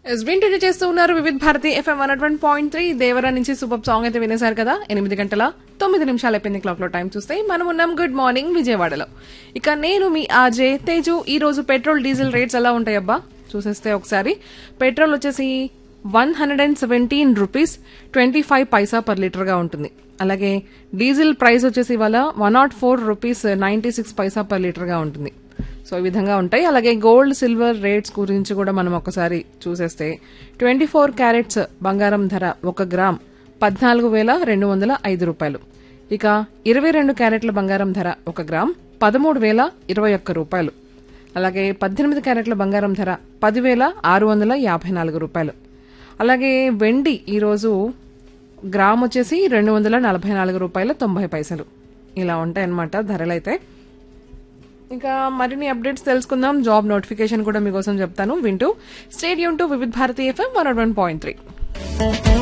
yes వింటూనే చేస్తూ ఉన్నారు Vividh Bharati FM one one point three Devara నుంచి సూపర్ సాంగ్ అయితే వినేశారు కదా ఎనిమిది గంటల తొమ్మిది నిమిషాలు అయిపోయింది క్లాక్ లో టైం చూస్తే మనం ఉన్నాం గుడ్ మార్నింగ్ విజయవాడలో ఇక నేను మీ ఆజే తేజు ఈ రోజు పెట్రోల్ డీజిల్ రేట్స్ ఎలా ఉంటాయబ్బా చూసేస్తే ఒకసారి పెట్రోల్ వచ్చేసి one hundred and seventeen rupees twenty five paisa per litre గా ఉంటుంది అలాగే డీజిల్ ప్రైస్ వచ్చేసి ఇవాళ one nought four rupees ninety six paisa per litre గా ఉంటుంది సో ఈ విధంగా ఉంటాయి అలాగే గోల్డ్ సిల్వర్ రేట్స్ గురించి కూడా మనం ఒకసారి చూసేస్తే ట్వంటీ ఫోర్ క్యారెట్స్ బంగారం ధర ఒక గ్రామ్ పద్నాలుగు వేల రెండు వందల ఐదు రూపాయలు ఇక ఇరవై రెండు క్యారెట్ల బంగారం ధర ఒక గ్రామ్ పదమూడు వేల ఇరవై ఒక్క రూపాయలు అలాగే పద్దెనిమిది క్యారెట్ల బంగారం ధర పదివేల ఆరు వందల యాభై నాలుగు రూపాయలు అలాగే వెండి ఈరోజు గ్రామ్ వచ్చేసి రెండు వందల నలభై నాలుగు రూపాయల తొంభై పైసలు ఇలా ఉంటాయన్నమాట ధరలైతే ఇంకా మరిన్ని అప్డేట్స్ తెలుసుకుందాం జాబ్ నోటిఫికేషన్ కూడా మీకోసం చెప్తాను వింటూ stadium to Vividh Bharati FM one one point three